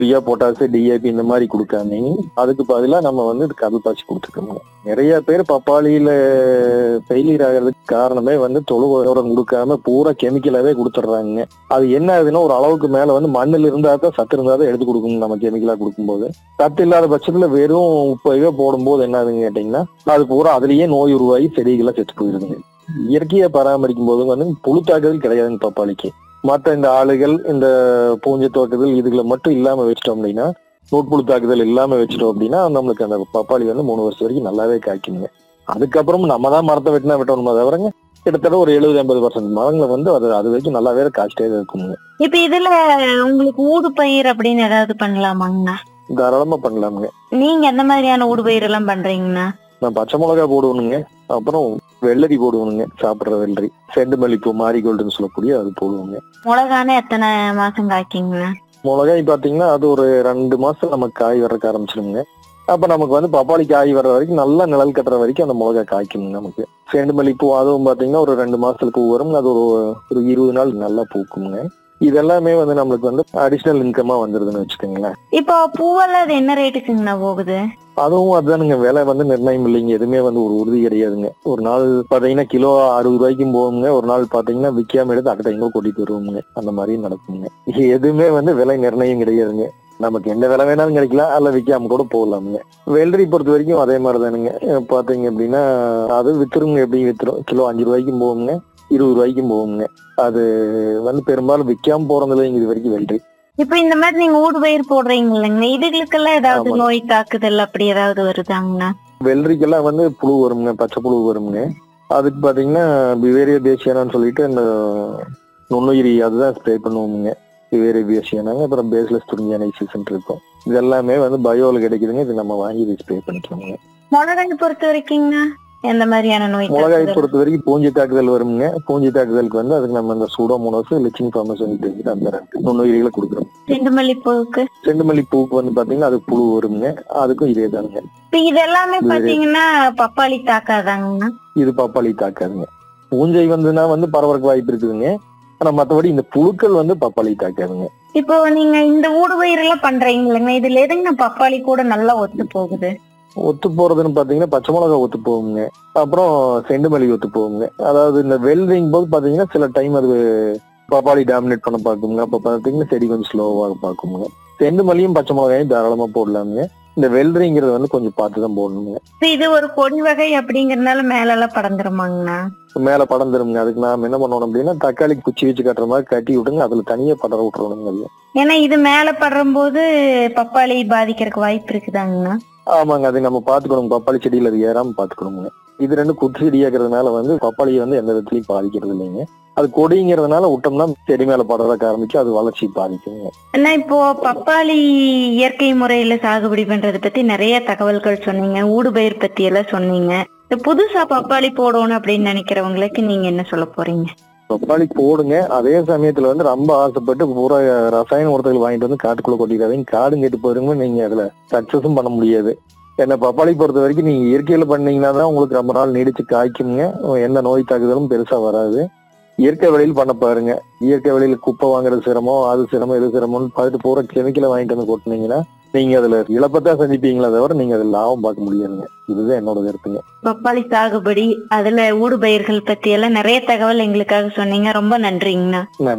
பியா potash DAP இந்த மாதிரி கொடுக்காம அதுக்கு பதிலா நம்ம வந்து கல் பாய்ச்சி கொடுத்துக்கணும் நிறைய பேர் பப்பாளியில ஃபெயிலியர் ஆகிறதுக்கு காரணமே வந்து தொழு உரம் கொடுக்காம பூரா கெமிக்கலாவே கொடுத்துட்றாங்க அது என்ன ஆகுதுன்னா ஒரு அளவுக்கு மேல வந்து மண்ணில் இருந்தா தான் சத்து இருந்தா தான் எடுத்து கொடுக்கணும் நம்ம கெமிக்கலா கொடுக்கும்போது சத்து இல்லாத பட்சத்துல வெறும் உப்பையே போடும்போது என்ன ஆகுதுன்னு கேட்டீங்கன்னா அது பூரா அதுலயே நோய் உருவாகி செடிகள்லாம் செத்து போயிருதுங்க இயற்கையை பராமரிக்கும் போது வந்து புழு தாக்குதல் கிடையாதுங்க பப்பாளிக்கு மற்ற இந்த ஆளுகள் இந்த பூஞ்சை தோக்குதல் இதுகளை மட்டும் இல்லாம வச்சிட்டோம் அப்படின்னா நூட்புழு தாக்குதல் இல்லாம வச்சிட்டோம் அப்படின்னா நம்மளுக்கு அந்த பப்பாளி வந்து மூணு வருஷம் வரைக்கும் நல்லாவே காய்க்குங்க அதுக்கப்புறம் நம்ம தான் மரத்தை வெட்டினா வெட்டணுமா தவிரங்க கிட்டத்தட்ட ஒரு எழுபது எண்பது பர்சன்ட் மரங்களை வந்து அது அது வரைக்கும் நல்லாவே காய்ச்சிட்டே தான் இருக்குங்க இப்ப இதுல உங்களுக்கு ஊடு பயிர் அப்படின்னு ஏதாவது பண்ணலாமாங்கண்ணா தாராளமா பண்ணலாமுங்க நீங்க எந்த மாதிரியான ஊடு பயிர் எல்லாம் பண்றீங்கண்ணா நான் பச்சை மிளகா போடுவணுங்க அப்புறம் வெள்ளரி போடுவணுங்க சாப்பிடுற வெள்ளரி செண்டு மல்லிப்பூ மாரிகோல்டுன்னு சொல்லக்கூடிய அது போடுவோங்க மிளகான எத்தனை மாசம் காய்க்கிங்கண்ணா மிளகாய் பாத்தீங்கன்னா அது ஒரு ரெண்டு மாசம் நமக்கு காய் வர்றதுக்கு ஆரம்பிச்சிருங்க அப்ப நமக்கு வந்து பப்பாளி காய் வர்ற வரைக்கும் நல்லா நிழல் கட்டுற வரைக்கும் அந்த மிளகாய் காய்க்குங்க நமக்கு செண்டு மல்லிப்பூ அதுவும் பாத்தீங்கன்னா ஒரு ரெண்டு மாசத்துல பூ வரும் அது ஒரு ஒரு இருபது நாள் நல்லா பூக்குங்க இதெல்லாமே வந்து நம்மளுக்கு வந்து அடிஷனல் இன்கமா வந்துருதுன்னு வச்சுக்கோங்களேன் இப்போ பூவெல்லாம் அது என்ன ரேட்டுக்குங்கண்ணா போகுது அதுவும் அதுதானுங்க விலை வந்து நிர்ணயம் இல்லைங்க எதுவுமே வந்து ஒரு உறுதி கிடையாதுங்க ஒரு நாள் பாத்தீங்கன்னா கிலோ அறுபது ரூபாய்க்கும் போகுங்க ஒரு நாள் பாத்தீங்கன்னா விக்காம எடுத்து அக்கட்ட எங்க கொட்டிட்டு வருவோங்க அந்த மாதிரியும் நடக்குங்க இது எதுவுமே வந்து விலை நிர்ணயம் கிடையாதுங்க நமக்கு எந்த விலை வேணாலும் கிடைக்கலாம் அல்ல விக்காம கூட போகலாமுங்க வெள்ளரி பொறுத்த வரைக்கும் அதே மாதிரி தானுங்க அஹ் பாத்தீங்க அப்படின்னா அது வித்துருங்க எப்படி வித்துரும் கிலோ அஞ்சு ரூபாய்க்கும் போகுங்க இருபது ரூபாய்க்கும் போகுங்க அது வந்து பெரும்பாலும் விக்காம போறதுல இது வரைக்கும் வெள்ளரி இப்ப இந்த மாதிரி நீங்க ஊடு பயிர் போடுறீங்க இல்லைங்கண்ணா இதுகளுக்கெல்லாம் ஏதாவது ஆமாங்க. நோய் தாக்குதல் அப்படி ஏதாவது வருதாங்கண்ணா வெள்ளரிக்கெல்லாம் வந்து புழு வருங்க பச்சை புழு வருங்க அதுக்கு பாத்தீங்கன்னா பிவேரியா பேசியானான்னு சொல்லிட்டு அந்த நுண்ணுயிரி அதுதான் ஸ்ப்ரே பண்ணுவோமுங்க பிவேரியா பேசியானாங்க அப்புறம் பேஸ்லெஸ் துணியானைசிசன் இருக்கும் இது எல்லாமே வந்து பயோல கிடைக்குதுங்க இது நம்ம வாங்கி இது ஸ்ப்ரே பண்ணிக்கோங்க மிளகாய் பொறுத்த வரைக்குங்கண்ணா எந்த மாதிரியான நோய் மிளகாய் தாக்குதல் பொறுத்த வரைக்கும் பூஞ்சி தாக்குதல் வருங்க பூஞ்சி தாக்குதலுக்கு வந்து அதுக்கு நம்ம இந்த சூடோமோனோஸ் லிச்சிங் ஃபார்மஸ் அந்த நுண்ணுயிரிகளை கொடுக்குறோம் செண்டு மல்லிப்பூவுக்கு செண்டுமல்லி பூக்கு வந்து பாத்தீங்கன்னா அது புழு வருங்க அதுக்கும் இதே தானுங்க இப்ப இதெல்லாமே இது- பாத்தீங்கன்னா பப்பாளி தாக்காதாங்கண்ணா இது பப்பாளி தாக்காதுங்க பூஞ்சை வந்துன்னா வந்து பரவறக்கு வாய்ப்பு இருக்குதுங்க ஆனா மத்தபடி இந்த புழுக்கள் வந்து பப்பாளி தாக்காதுங்க இப்போ நீங்க இந்த ஊடு பயிர் எல்லாம் பண்றீங்க இல்லைங்க இதுல எதுங்க பப்பாளி கூட நல்லா ஒத்து போகுது ஒத்து போறதுன்னு பாத்தீங்கன்னா பச்சை மிளகா ஒத்து போகுங்க அப்புறம் செண்டுமல்லி ஒத்து போகுங்க அதாவது இந்த வெல்டிங் போது பாத்தீங்கன்னா சில டைம் அது பப்பாளி டாமினேட் பண்ண பாக்குங்க அப்ப பாத்தீங்கன்னா செடி கொஞ்சம் ஸ்லோவாக பாக்குங்க செண்டுமல்லியும் பச்சை மிளகாயும் தாராளமா போடலாமுங்க இந்த வெள்ளரிங்கிறது வந்து கொஞ்சம் பார்த்து தான் போடணுங்க இப்ப இது ஒரு கொடி வகை அப்படிங்கறதுனால மேல எல்லாம் படந்துருமாங்கண்ணா மேல படம் தருங்க அதுக்கு நாம என்ன பண்ணணும் அப்படின்னா தக்காளி குச்சி வச்சு கட்டுற மாதிரி கட்டி விட்டுங்க அதுல தனியா படர விட்டுறணுங்க ஏன்னா இது மேல படுறும் போது பப்பாளி பாதிக்கிறதுக்கு வாய்ப்பு இருக்குதாங்கண்ணா ஆமாங்க அது நம்ம பாத்துக்கணும் பப்பாளி செடியில அது ஏறாம பாத்துக்கணுங்க இது ரெண்டு குத்து செடியாக்கிறதுனால வந்து பப்பாளியை வந்து எந்த விதத்துலயும் பாதிக்கிறது இல்லைங்க அது கொடிங்கிறதுனால விட்டோம்னா செடி மேல படுறதுக்கு ஆரம்பிக்கும் அது வளர்ச்சி பாதிக்குங்க அண்ணா இப்போ பப்பாளி இயற்கை முறையில சாகுபடி பண்றதை பத்தி நிறைய தகவல்கள் சொன்னீங்க ஊடுபயிர் பத்தி எல்லாம் சொன்னீங்க இந்த புதுசா பப்பாளி போடணும் அப்படின்னு நினைக்கிறவங்களுக்கு நீங்க என்ன சொல்ல போறீங்க பப்பாளி போடுங்க அதே சமயத்துல வந்து ரொம்ப ஆசைப்பட்டு பூரா ரசாயன உரத்துகள் வாங்கிட்டு வந்து காட்டுக்குள்ள கொட்டிடாதீங்க காடும் கெட்டு போயிருங்க நீங்க அதுல சக்சஸும் பண்ண முடியாது என்ன பப்பாளி பொறுத்த வரைக்கும் நீங்க இயற்கையில பண்ணீங்கன்னா தான் உங்களுக்கு ரொம்ப நாள் நீடிச்சு காய்க்குங்க எந்த நோய் தாக்குதலும் பெருசா வராது இயற்கை வழியில் பண்ண பாருங்க இயற்கை வழியில குப்பை வாங்குறது சிரமம் அது சிரமம் இது சிரமம்னு பார்த்துட்டு பூரா கெமிக்கலை வாங்கிட்டு வந்து கொட்டினீங்கன்னா நீங்க அதுல இழப்பத்தான் சந்திப்பீங்களே தவிர நீங்க அதுல லாபம் பார்க்க முடியாதுங்க இதுதான் என்னோட கருத்துங்க பப்பாளி சாகுபடி அதுல ஊடுபயிர்கள் பத்தி எல்லாம் நிறைய தகவல் எங்களுக்காக சொன்னீங்க ரொம்ப நன்றிங்கண்ணா நன்றி